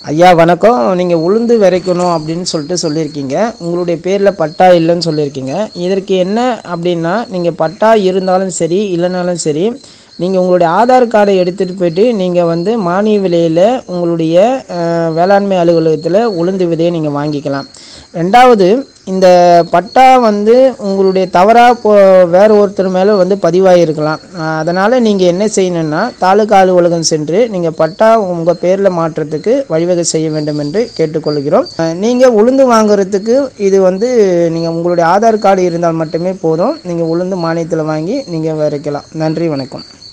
ஐயா வணக்கம் நீங்கள் உளுந்து விதைக்கணும் அப்படின்னு சொல்லிட்டு சொல்லியிருக்கீங்க உங்களுடைய பேரில் பட்டா இல்லைன்னு சொல்லியிருக்கீங்க இதற்கு என்ன அப்படின்னா நீங்கள் பட்டா இருந்தாலும் சரி இல்லைனாலும் சரி நீங்கள் உங்களுடைய ஆதார் கார்டை எடுத்துகிட்டு போயிட்டு நீங்கள் வந்து மானிய விலையில் உங்களுடைய அஹ், வேளாண்மை அலுவலகத்தில் உளுந்து விதையை நீங்கள் வாங்கிக்கலாம் ரெண்டாவது இந்த பட்டா வந்து உங்களுடைய தவறாக போ வேறு ஒருத்தர் மேலே வந்து பதிவாகிருக்கலாம் அதனால் நீங்கள் என்ன செய்யணும்னா தாலுகா அலுவலகம் சென்று நீங்கள் பட்டா உங்கள் பேரில் மாற்றத்துக்கு வழிவகை செய்ய வேண்டும் என்று கேட்டுக்கொள்கிறோம் நீங்கள் உளுந்து வாங்குறதுக்கு இது வந்து நீங்கள் உங்களுடைய ஆதார் கார்டு இருந்தால் மட்டுமே போதும் நீங்கள் உளுந்து மானியத்தில் வாங்கி நீங்கள் விதைக்கலாம் நன்றி வணக்கம்